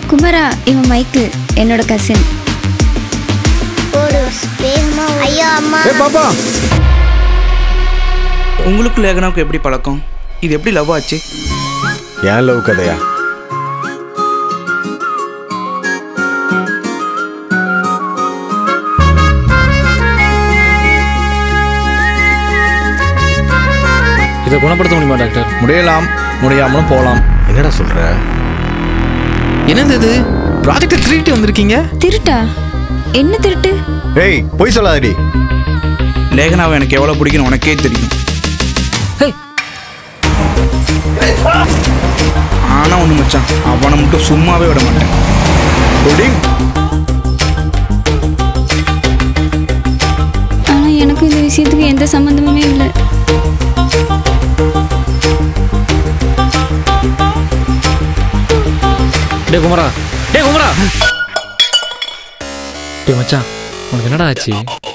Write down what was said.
குமரா இவன் மைக்கிள் என்னோட கசின் போடு வேகமா ஐயோ அம்மா ஏ பாப்பா உங்களுக்கு லேகனாவுக்கு எப்படி பழக்கம் இது எப்படி லவ் ஆச்சு ஏன் லவ் கதையா இதை குணப்படுத்த முடியுமா டாக்டர் முடியலாம் முடியாமலும் போகலாம் என்னடா சொல்ற என்னது இது ப்ராஜெக்ட் த்ரீட்டு வந்திருக்கீங்க திருட்டா என்ன திருட்டு ஏய் பொய் சொல்லாதடி லேகனாவை எனக்கு எவ்வளோ பிடிக்கும்னு உனக்கே தெரியும் ஆனால் ஒன்று மச்சான் அவனை மட்டும் சும்மாவே விட மாட்டேன் புடிங். ஆனா எனக்கு இந்த விஷயத்துக்கு எந்த சம்மந்தமுமே இல்லை டே குமரா டே குமரா டே மச்சான் உனக்கு என்னடா ஆச்சு